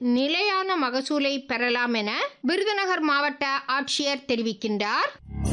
நிலையான மகசூலை பெறலாம் என விருதுநகர் மாவட்ட ஆட்சியர் தெரிவிக்கின்றார்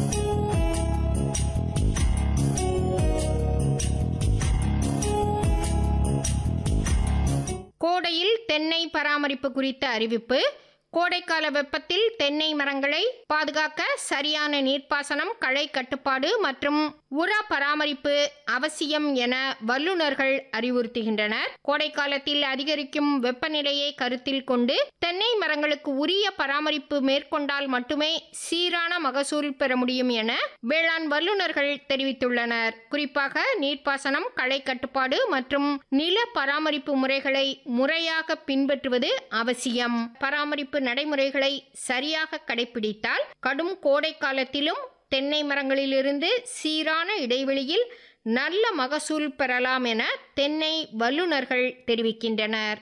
கோடையில் தென்னை பராமரிப்பு குறித்த அறிவிப்பு கோடைக்கால வெப்பத்தில் தென்னை மரங்களை பாதுகாக்க சரியான நீர்ப்பாசனம் களை கட்டுப்பாடு மற்றும் உர பராமரிப்பு அவசியம் என வல்லுநர்கள் அறிவுறுத்துகின்றனர் கோடைக்காலத்தில் அதிகரிக்கும் வெப்பநிலையை கருத்தில் கொண்டு தென்னை மரங்களுக்கு உரிய பராமரிப்பு மேற்கொண்டால் மட்டுமே சீரான மகசூல் பெற முடியும் என வேளாண் வல்லுநர்கள் தெரிவித்துள்ளனர் குறிப்பாக நீர்ப்பாசனம் களை கட்டுப்பாடு மற்றும் நில பராமரிப்பு முறைகளை முறையாக பின்பற்றுவது அவசியம் பராமரிப்பு நடைமுறைகளை சரியாக கடைபிடித்தால் கடும் கோடை காலத்திலும் தென்னை மரங்களிலிருந்து சீரான இடைவெளியில் நல்ல மகசூல் பெறலாம் என தென்னை வல்லுநர்கள் தெரிவிக்கின்றனர்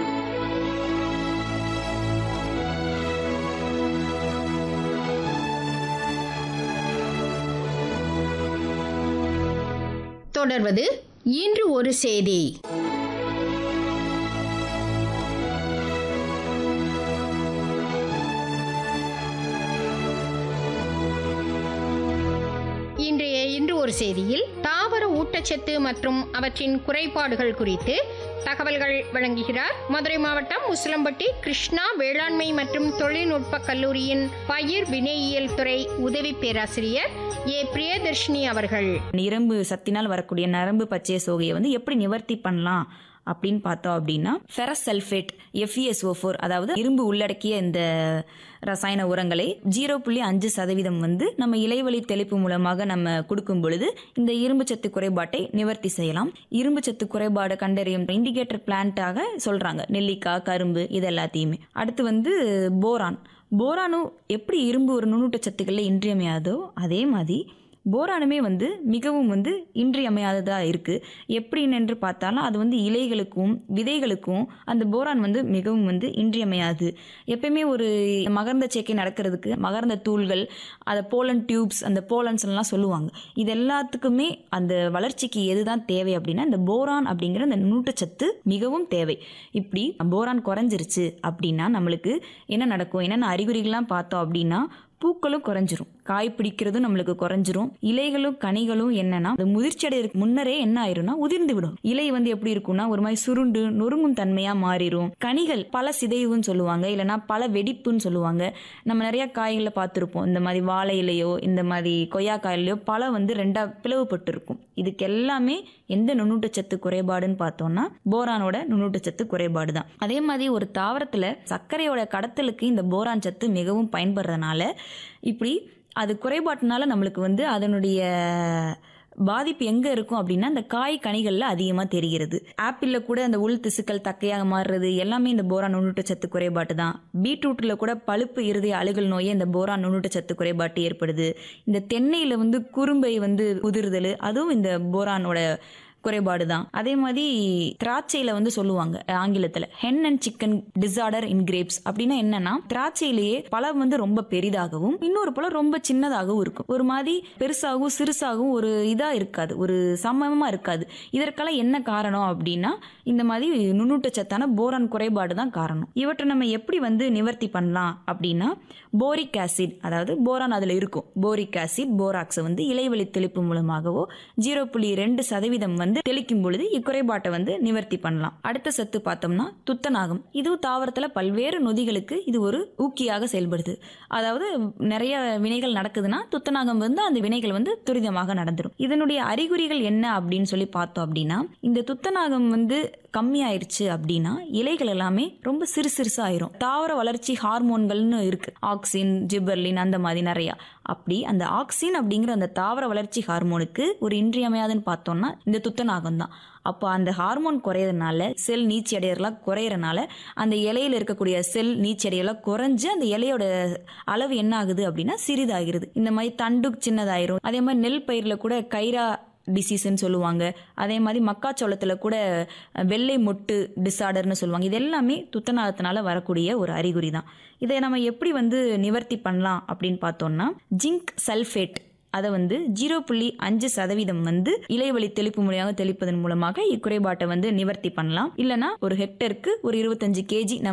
தொடர்வது இன்று ஒரு செய்தி இன்றைய இன்று ஒரு செய்தியில் தாவர ஊட்டச்சத்து மற்றும் அவற்றின் குறைபாடுகள் குறித்து தகவல்கள் வழங்குகிறார் மதுரை மாவட்டம் உசிலம்பட்டி கிருஷ்ணா வேளாண்மை மற்றும் தொழில்நுட்ப கல்லூரியின் பயிர் வினையியல் துறை உதவி பேராசிரியர் ஏ பிரியதர்ஷினி அவர்கள் இரும்பு சத்தினால் வரக்கூடிய நரம்பு பச்சை சோகையை வந்து எப்படி நிவர்த்தி பண்ணலாம் அப்படின்னு பார்த்தோம் அப்படின்னா ஃபெரஸ் சல்ஃபேட் எஃப்இஎஸ்ஓ ஃபோர் அதாவது இரும்பு உள்ளடக்கிய இந்த ரசாயன உரங்களை ஜீரோ புள்ளி அஞ்சு சதவீதம் வந்து நம்ம இலைவழி தெளிப்பு மூலமாக நம்ம கொடுக்கும் பொழுது இந்த இரும்பு சத்து குறைபாட்டை நிவர்த்தி செய்யலாம் இரும்பு சத்து குறைபாடை கண்டறியும் இண்டிகேட்டர் பிளான்ட்டாக சொல்றாங்க நெல்லிக்காய் கரும்பு இது எல்லாத்தையுமே அடுத்து வந்து போரான் போரானும் எப்படி இரும்பு ஒரு நுண்ணூட்டச்சத்துக்களில் இன்றியமையாதோ அதே மாதிரி போரானுமே வந்து மிகவும் வந்து இன்றியமையாததாக இருக்குது எப்படின்னு என்று பார்த்தாலும் அது வந்து இலைகளுக்கும் விதைகளுக்கும் அந்த போரான் வந்து மிகவும் வந்து இன்றியமையாது எப்பயுமே ஒரு மகர்ந்த சேர்க்கை நடக்கிறதுக்கு மகர்ந்த தூள்கள் அதை போலன் டியூப்ஸ் அந்த போலன்ஸ் எல்லாம் சொல்லுவாங்க இது எல்லாத்துக்குமே அந்த வளர்ச்சிக்கு எதுதான் தேவை அப்படின்னா இந்த போரான் அப்படிங்கிற அந்த நுண்ணூட்டச்சத்து மிகவும் தேவை இப்படி போரான் குறைஞ்சிருச்சு அப்படின்னா நம்மளுக்கு என்ன நடக்கும் என்னென்ன அறிகுறிகள்லாம் பார்த்தோம் அப்படின்னா பூக்களும் குறைஞ்சிரும் காய் பிடிக்கிறதும் நம்மளுக்கு குறைஞ்சிரும் இலைகளும் கனிகளும் என்னன்னா அது முதிர்ச்சி அடையிறதுக்கு முன்னரே என்ன ஆயிரும்னா உதிர்ந்து விடும் இலை வந்து எப்படி இருக்கும்னா ஒரு மாதிரி சுருண்டு நொறுங்கும் தன்மையா மாறிடும் கனிகள் பல சிதைவுன்னு சொல்லுவாங்க இல்லைன்னா பல வெடிப்புன்னு சொல்லுவாங்க நம்ம நிறைய காய்களை பார்த்துருப்போம் இந்த மாதிரி வாழை இலையோ இந்த மாதிரி கொய்யா காயிலையோ பல வந்து ரெண்டா பிளவுபட்டு இருக்கும் இதுக்கு எல்லாமே எந்த நுண்ணூட்டச்சத்து குறைபாடுன்னு பார்த்தோம்னா போரானோட நுண்ணூட்டச்சத்து குறைபாடு தான் அதே மாதிரி ஒரு தாவரத்துல சர்க்கரையோட கடத்தலுக்கு இந்த போரான் சத்து மிகவும் பயன்படுறதுனால இப்படி அது குறைபாட்டினால நம்மளுக்கு வந்து அதனுடைய பாதிப்பு எங்கே இருக்கும் அப்படின்னா அந்த காய் கனிகளில் அதிகமாக தெரிகிறது ஆப்பிளில் கூட அந்த உள் திசுக்கள் தக்கையாக மாறுறது எல்லாமே இந்த போரான் நுண்ணூட்டச்சத்து குறைபாட்டு தான் பீட்ரூட்டில் கூட பழுப்பு இருதய அழுகல் நோயே இந்த போரான் நுண்ணூட்டச்சத்து குறைபாட்டு ஏற்படுது இந்த தென்னையில் வந்து குறும்பை வந்து உதிர்தல் அதுவும் இந்த போரானோட குறைபாடு தான் அதே மாதிரி திராட்சையில வந்து சொல்லுவாங்க ஆங்கிலத்துல hen and chicken disorder in grapes அப்படின்னா என்னன்னா திராட்சையிலேயே பழம் வந்து ரொம்ப பெரிதாகவும் இன்னொரு பழம் ரொம்ப சின்னதாகவும் இருக்கும் ஒரு மாதிரி பெருசாகவும் சிறுசாகவும் ஒரு இதா இருக்காது ஒரு சமமா இருக்காது இதற்கெல்லாம் என்ன காரணம் அப்படின்னா இந்த மாதிரி நுண்ணூட்டச்சத்தான போரான் குறைபாடு தான் காரணம் இவற்றை நம்ம எப்படி வந்து நிவர்த்தி பண்ணலாம் அப்படின்னா போரிக் ஆசிட் அதாவது போரான் அதில் இருக்கும் போரிக் ஆசிட் போராக்ஸை வந்து இலைவெளி தெளிப்பு மூலமாகவோ ஜீரோ புள்ளி ரெண்டு சதவீதம் வந்து தெளிக்கும் பொழுது இக்குறைபாட்டை வந்து நிவர்த்தி பண்ணலாம் அடுத்த சத்து பார்த்தோம்னா துத்தநாகம் இதுவும் தாவரத்தில் பல்வேறு நொதிகளுக்கு இது ஒரு ஊக்கியாக செயல்படுது அதாவது நிறைய வினைகள் நடக்குதுன்னா துத்தநாகம் வந்து அந்த வினைகள் வந்து துரிதமாக நடந்துடும் இதனுடைய அறிகுறிகள் என்ன அப்படின்னு சொல்லி பார்த்தோம் அப்படின்னா இந்த துத்தநாகம் வந்து கம்மியாயிருச்சு அப்படின்னா இலைகள் எல்லாமே ரொம்ப சிறு சிறுசா ஆயிரும் தாவர வளர்ச்சி ஹார்மோன்கள்னு இருக்கு ஆக்சின் ஜிபர்லின் அந்த மாதிரி நிறைய அப்படி அந்த ஆக்சின் அப்படிங்கிற அந்த தாவர வளர்ச்சி ஹார்மோனுக்கு ஒரு இன்றியமையாதுன்னு பார்த்தோம்னா இந்த துத்தநாகம் தான் அப்போ அந்த ஹார்மோன் குறையறதுனால செல் நீச்சி அடையறலாம் குறையறனால அந்த இலையில இருக்கக்கூடிய செல் நீச்சி அடையலாம் குறைஞ்சு அந்த இலையோட அளவு என்ன ஆகுது அப்படின்னா சிறிதாகிறது இந்த மாதிரி தண்டு சின்னதாயிரும் அதே மாதிரி நெல் பயிரில் கூட கைரா டிசீஸ்ன்னு சொல்லுவாங்க அதே மாதிரி மக்காச்சோளத்தில் கூட வெள்ளை மொட்டு டிஸார்டர்னு சொல்லுவாங்க இது எல்லாமே துத்தநாகத்தினால வரக்கூடிய ஒரு அறிகுறி தான் இதை நம்ம எப்படி வந்து நிவர்த்தி பண்ணலாம் அப்படின்னு பார்த்தோம்னா ஜிங்க் சல்ஃபேட் அதை வந்து ஜீரோ புள்ளி அஞ்சு சதவீதம் வந்து இலைவழி தெளிப்பு முறையாக தெளிப்பதன் மூலமாக இக்குறைபாட்டை வந்து நிவர்த்தி பண்ணலாம் இல்லைனா ஒரு ஹெக்டருக்கு ஒரு இருபத்தஞ்சு கேஜி